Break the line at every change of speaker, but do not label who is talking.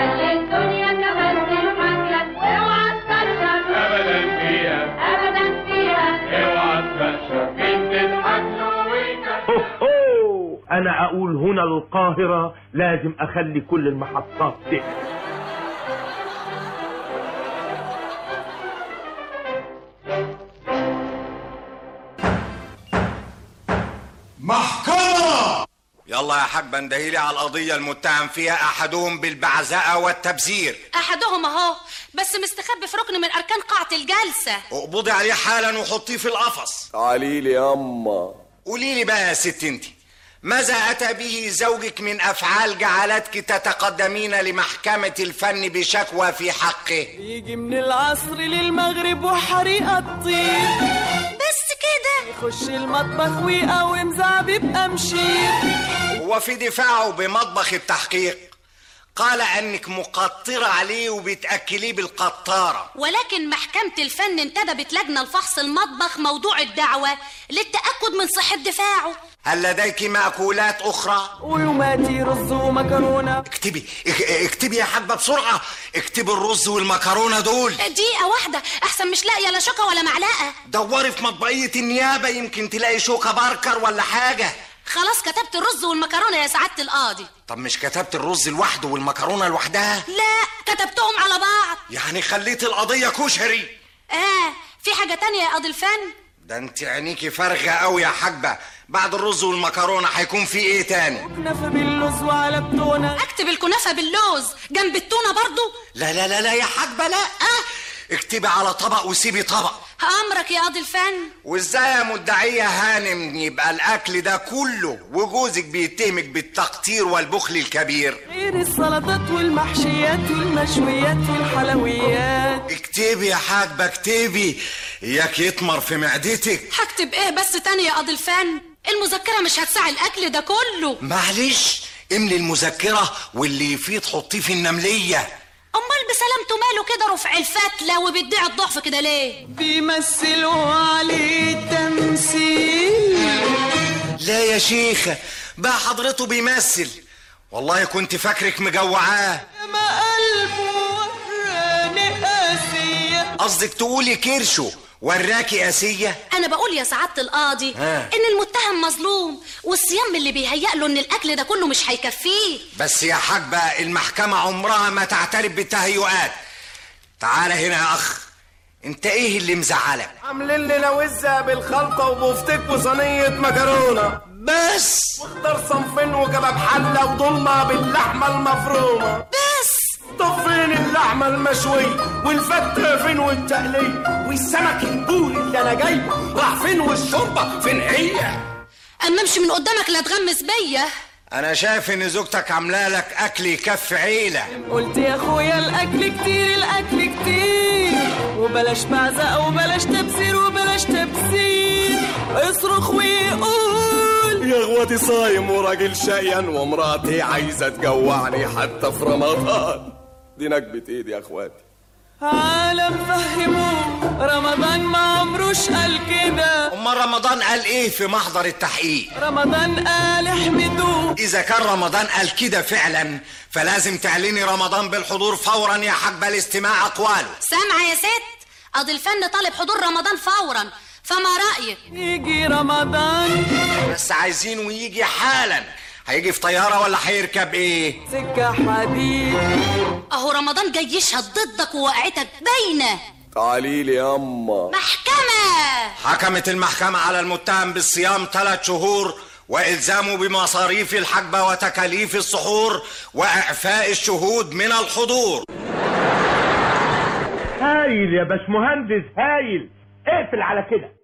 خلي الدنيا كمان تضحك لك واوعى تكشف
ابدا فيها
ابدا فيها
اوعى تكشف مين تضحك له ويكشف
أوه أنا أقول هنا القاهرة لازم أخلي كل المحطات تقفل
محكمة
يلا يا حاج بندهيلي على القضية المتهم فيها أحدهم بالبعزاء والتبذير
احدهم اهو بس مستخبي في ركن من اركان قاعه الجلسه
اقبضي عليه حالا وحطيه في القفص
تعالي لي ياما
قولي لي بقى يا ست انت ماذا أتى به زوجك من أفعال جعلتك تتقدمين لمحكمة الفن بشكوى في حقه
يجي من العصر للمغرب وحريقة تطير
بس كده
يخش المطبخ ويقوم زعبيب أمشير
وفي دفاعه بمطبخ التحقيق قال أنك مقطرة عليه وبتأكليه بالقطارة
ولكن محكمة الفن انتدبت لجنة لفحص المطبخ موضوع الدعوة للتأكد من صحة دفاعه
هل لديك مأكولات أخرى؟
ويوماتي رز ومكرونة
اكتبي اك- اكتبي يا حاجة بسرعة اكتبي الرز والمكرونة دول
دقيقة واحدة أحسن مش لاقية لا شوكة ولا معلقة
دوري في مطبقية النيابة يمكن تلاقي شوكة باركر ولا حاجة
خلاص كتبت الرز والمكرونة يا سعادة القاضي
طب مش كتبت الرز لوحده والمكرونة لوحدها
لا كتبتهم على بعض
يعني خليت القضية كشري
آه في حاجة تانية يا قاضي الفن
ده انت عينيكي فارغة قوي يا حاجبة بعد الرز والمكرونة هيكون في ايه تاني
كنافة باللوز وعلى بتونة
اكتب الكنافة باللوز جنب التونة برضو
لا لا لا لا يا حاجبة لا اه اكتبي على طبق وسيبي طبق
أمرك يا قاضي الفن
وازاي يا مدعية هانم يبقى الاكل ده كله وجوزك بيتهمك بالتقطير والبخل الكبير
غير السلطات والمحشيات والمشويات والحلويات
اكتبي يا حاجبة اكتبي اياك يطمر في معدتك
هكتب ايه بس تاني يا قاضي الفن المذكرة مش هتساعي الأكل ده كله
معلش املي المذكرة واللي يفيد حطيه في النملية
أمال بسلامته ماله كده رفع الفتلة وبيدعي الضعف كده ليه
بيمثلوا عليه تمثيل
لا يا شيخة بقى حضرته بيمثل والله كنت فاكرك مجوعاه
ما قلبه وراني قاسية
قصدك تقولي كرشه وراكي قاسية
أنا بقول يا سعادة القاضي
ها.
إن المتهم مظلوم والصيام اللي بيهيأ له إن الأكل ده كله مش هيكفيه
بس يا حاجبة المحكمة عمرها ما تعترف بالتهيؤات تعال هنا يا أخ انت ايه اللي مزعلك
عاملين لنا وزة بالخلطة وبفتك وصينية مكرونة
بس
واختار صنفين وكباب حلة وضمة باللحمة المفرومة
بس
طب فين اللحمة المشوية والفتة فين والتقلية والسمك البوري اللي أنا جايبه راح فين والشوربة فين هي
أما امشي من قدامك لا تغمس بيا
انا شايف ان زوجتك عامله لك اكل يكفي عيله
قلت يا اخويا الاكل كتير الاكل كتير وبلاش بعزق وبلاش تبذير وبلاش تبذير اصرخ ويقول
يا اخواتي صايم وراجل شقيان ومراتي عايزة تجوعني حتى في رمضان دي نكبة ايدي يا اخواتي
عالم فهموه رمضان ما عمروش قال كده
امال رمضان قال ايه في محضر التحقيق
رمضان قال احمدوه
اذا كان رمضان قال كده فعلا فلازم تعلني رمضان بالحضور فورا يا حاجبة لاستماع اقواله
سامعة يا ست قاضي الفن طالب حضور رمضان فورا فما رأيك
يجي رمضان
بس عايزينه يجي حالا هيجي في طيارة ولا هيركب ايه
سكة حديد
أهو رمضان جاي يشهد ضدك ووقعتك باينة
تعالي لي ياما
محكمة
حكمت المحكمة على المتهم بالصيام ثلاث شهور وإلزامه بمصاريف الحجبة وتكاليف السحور وإعفاء الشهود من الحضور
هايل يا باشمهندس هايل اقفل على كده